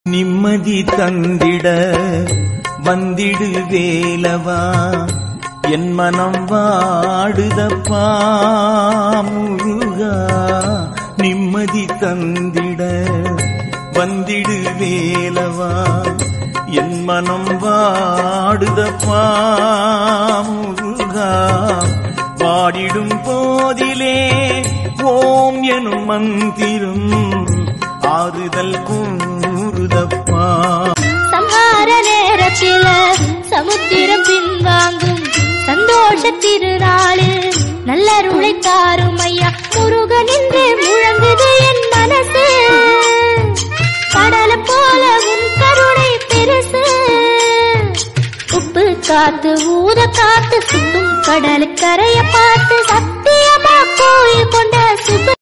நிம்மதி தந்திட வந்திடு வேலவா என் மனம் வாடுதப்பா முருகா நிம்மதி தந்திட வந்திடு வேலவா என் மனம் வாடுதப்பா முருகா வாடிடும் போதிலே ஓம் எனும் மந்திரம் ஆறுதல் கூறுதப்பா சம்ஹார நேரத்தில சமுத்திரம் பின்வாங்கும் சந்தோஷ திருநாளில் நல்லருளை தாரும் ஐயா முருகன் என்று முழங்குது என் மனசு கடல போல உன் கருணை பெருசு உப்பு காத்து ஊத காத்து சுத்தும் கடலுக்கரைய பார்த்து சத்தியமா கோயில் கொண்ட சுப